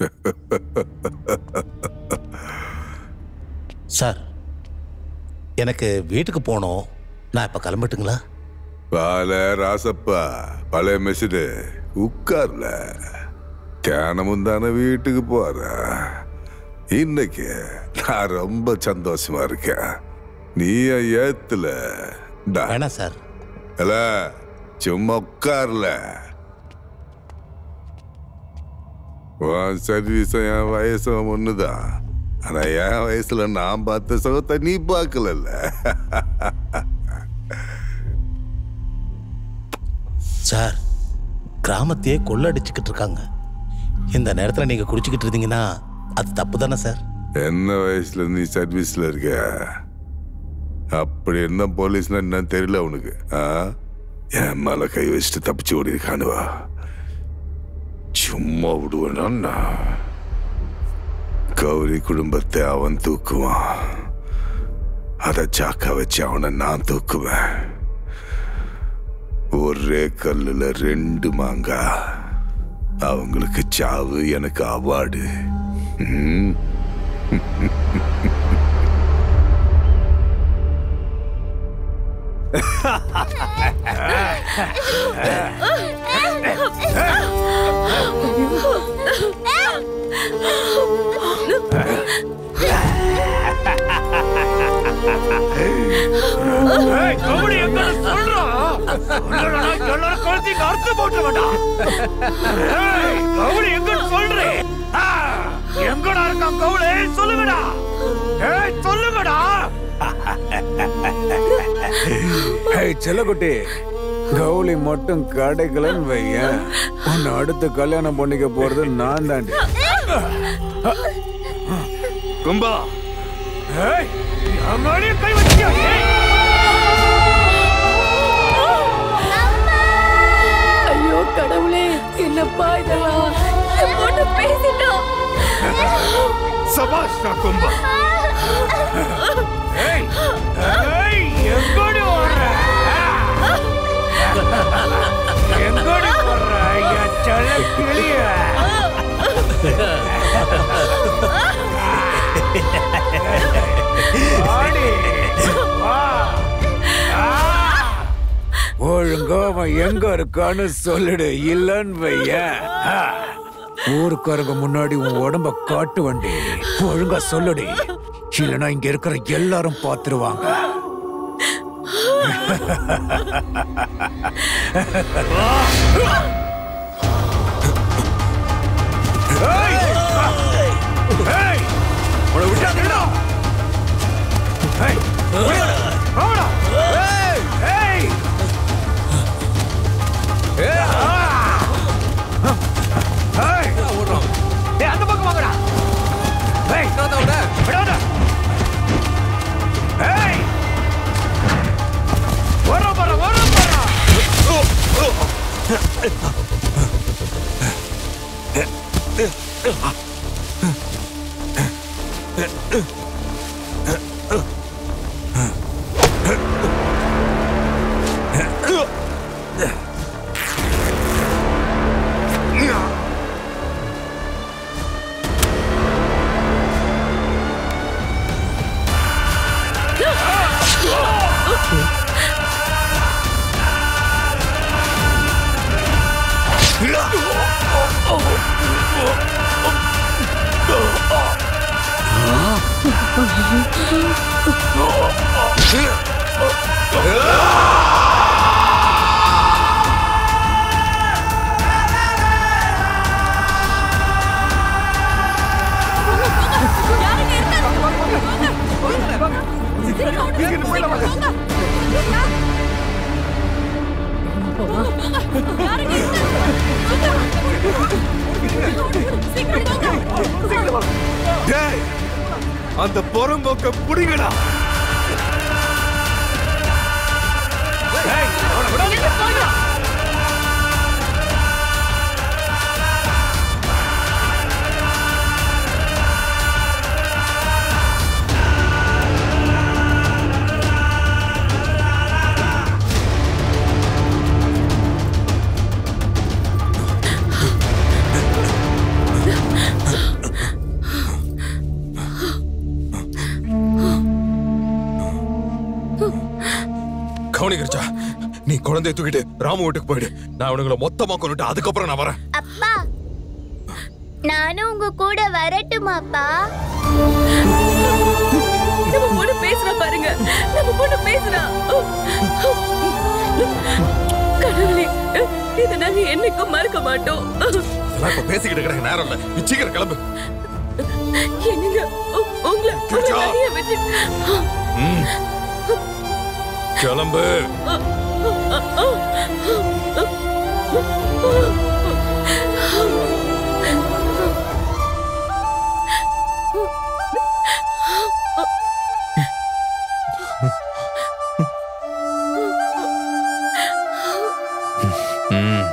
Sir எனக்கு வீட்டுக்கு போகணும் நான் இப்போ கிளம்பட்டுங்களா பால ராசப்பா பழைய மெசிடு உட்கார்ல தியானமும் தானே வீட்டுக்கு போற இன்னைக்கு நான் ரொம்ப சந்தோஷமா இருக்கேன் நீ ஏன் ஏத்துல வேணாம் சார் இல்ல சும்மா உட்கார்ல உன் சர்வீஸும் என் வயசும் ஒண்ணுதான் ஆனா என் வயசுல நான் பார்த்த சுகத்தை நீ பார்க்கலல்ல சார் கிராமத்தையே கொள்ளடிச்சுக்கிட்டு இருக்காங்க இந்த நேரத்தில் நீங்கள் குடிச்சிக்கிட்டு இருந்தீங்கன்னா அது தப்பு தானே சார் என்ன வயசுல நீ சர்வீஸ்ல இருக்க அப்படி என்ன போலீஸ்னா என்ன தெரியல உனக்கு ஆ? என் மேல கை வச்சுட்டு தப்பிச்சு ஓடி இருக்கானுவா சும்மா விடுவேனா கௌரி குடும்பத்தை அவன் தூக்குவான் அதை சாக்கா வச்சு அவனை நான் தூக்குவேன் ஒரே கல்லுல ரெண்டு மாங்கா அவங்களுக்கு சாவு எனக்கு அவார்டு ம் ஏய், கபடி எங்கன்னு சொல்றா. இல்லைன்னா எல்லாரும் கழுத்தி இங்க அறுத்து போட்டுருவேன்டா. ஏய், கபடி எங்கன்னு சொல்றேன். ஆ, எங்கடா இருக்கான் கவுளி? சொல்லுங்கடா. ஏய், சொல்லுங்கடா. ஏய் செல்லக்குட்டி கௌலி மட்டும் கிடைக்கலன்னு வையேன் உன்னை அடுத்து கல்யாணம் பண்ணிக்க போறது நான் தாண்டி கும்பா ஏய், என் மேலயே கை வச்சியா? ஏய். ஐயோ கடவுளே என்னப்பா இதெல்லாம் என் பொண்ணு பேசிட்டோம் சபாஷ்டா கும்பா ஏய், ஏய், எங்கடி ஓடுற? எங்கடி ஓடுற? என் செல்ல கிளிய. வாடி, வா. ஆ. ஒழுங்கா அவன் எங்க இருக்கான்னு சொல்லிடு இல்லன்னு வையேன் ஆ. ஊருக்காரங்க முன்னாடி உன் உடம்ப காட்டு வண்டி ஒழுங்கா சொல்லுடி இல்லைன்னா இங்க இருக்கிற எல்லாரும் பாத்துருவாங்க ஏய், உன்னை விட்டாதேடா. ஏய், ஓடியாடா, ஓடா. ஏய், ஏய். ஏய், ஆ. ஏய். ஏய், அந்த பக்கம் வாங்கடா. ஏய், விடாத. ஏய். வர்றோம், வர்றோம், வர்றோம், வர்றோம். டேய், அந்த புறம்போக்க புடிங்கடா ஏய், அவனை விடாதீங்க. ஆ மணி கிருச்சா நீ குழந்தைய தூக்கிட்டு ராமு வீட்டுக்கு போயிடு நான் அவனுங்களை மொத்தமா கொண்டுட்டு அதுக்கப்புறம் நான் வரேன் அப்பா நானும் உங்க கூட வரட்டுமாப்பா நம்ம பொண்ணு பேசுறா பாருங்க நம்ம பொண்ணு பேசுறா கடவுளே இதை நாங்க என்னைக்கும் மறக்க மாட்டோம் இதெல்லாம் இப்ப பேசிக்கிட்டு கிடக்க நேரம் இல்ல நீ சீக்கிரம் கிளம்பு என்னங்க உ- உங்களை உங்களை கிரிஜா. தனியா விட்டு ம். கிளம்பு ம்.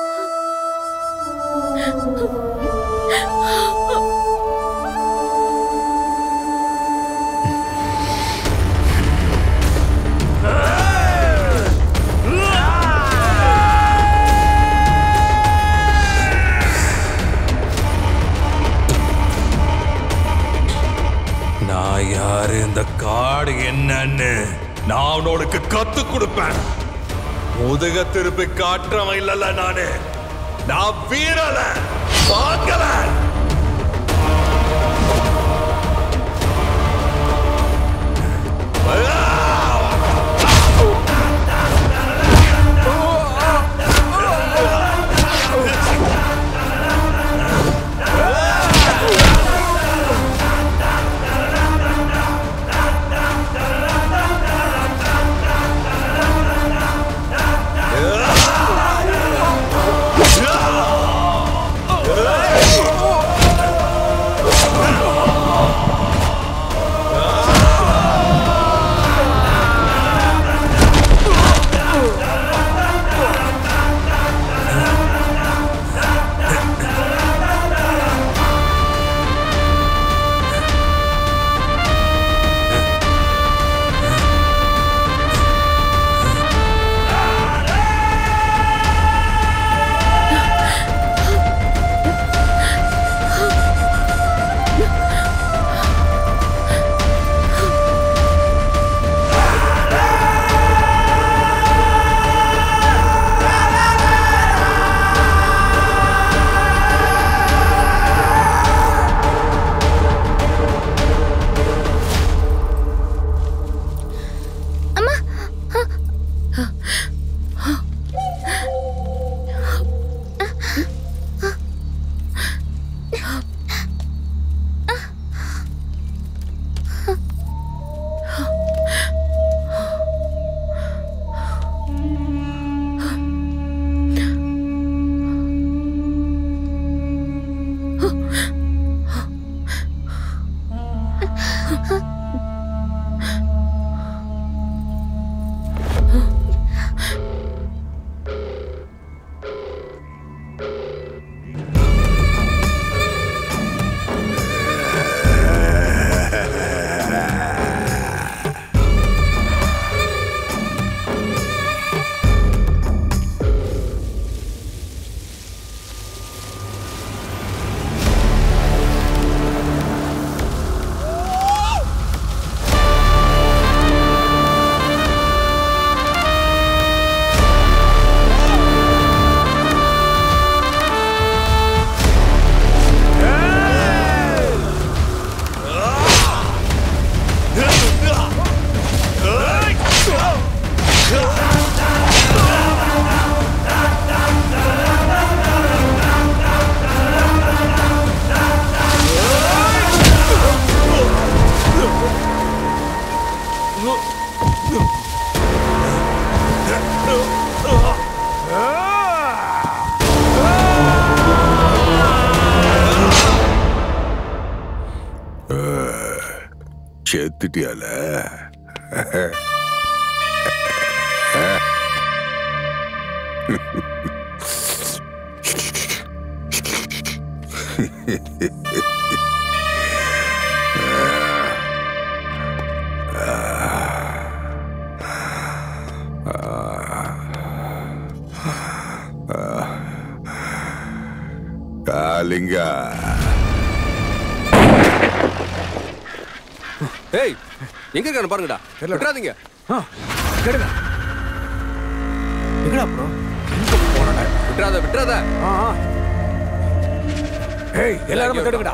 நான் யாரு இந்த காடு என்னன்னு நான் அவனோடுக்கு கத்து கொடுப்பேன் முதுக திருப்பி காட்டுறவன் இல்லல நானு நான் வீரல பார்க்கல செத்துட்டியால காலிங்கா ஏய் எங்க இருக்கானு பாருங்கடா விட்டுறாதீங்க ஆ, கெடுங்க எங்கடா ப்ரோ விட்டுறாத விட்டுறாத ஆ ஆ. ஏய் எல்லாரும் தடுங்கடா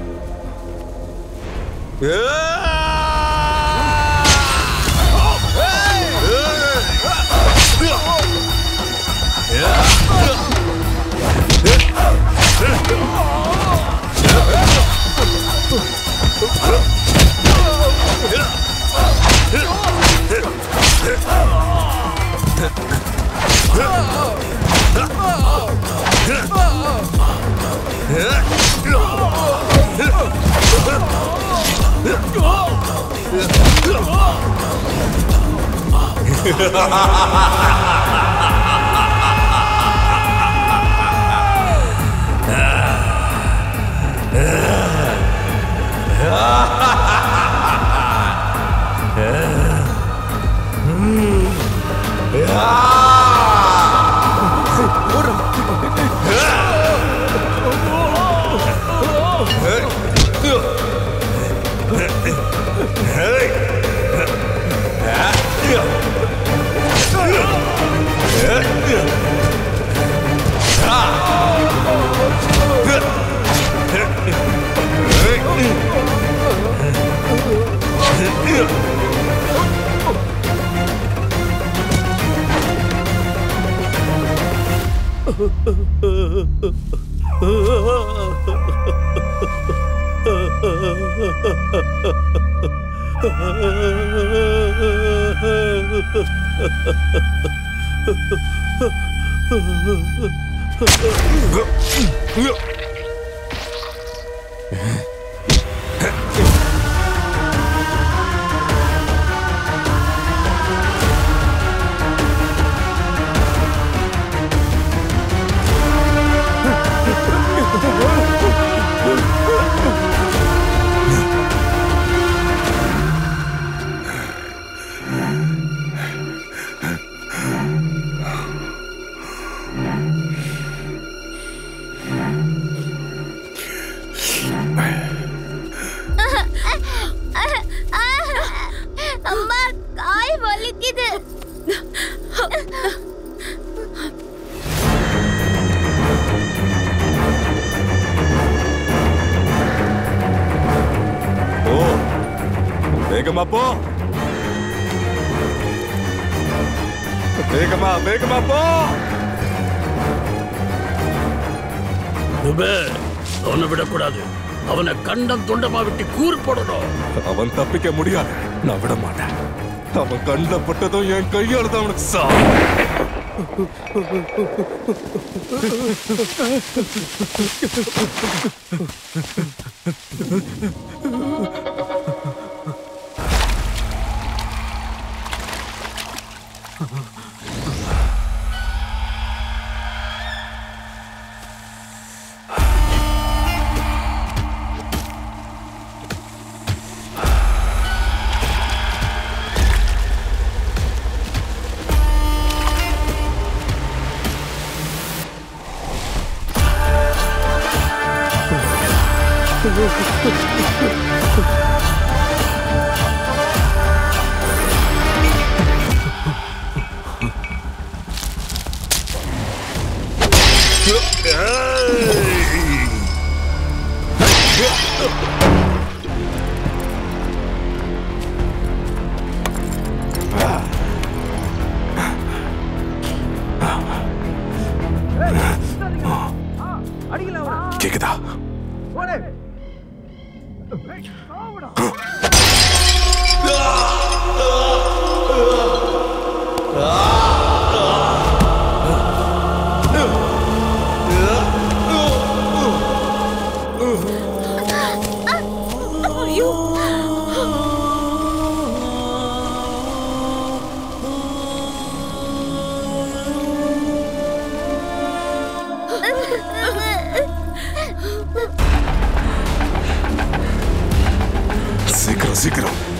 அம்மா காய் வலிக்குது ஓ வேகமா போ வேகமா வேகமா போ துபே அவனை விடக்கூடாது அவனை கண்டம் துண்டமா விட்டு கூர் போடணும் அவன் தப்பிக்க முடியாது நான் விட மாட்டேன் அவன் கண்ணில் பட்டதும் என் கையால தான் அவனுக்கு சா கேக்குதா ஐயோ சீக்கிரம் சீக்கிரம்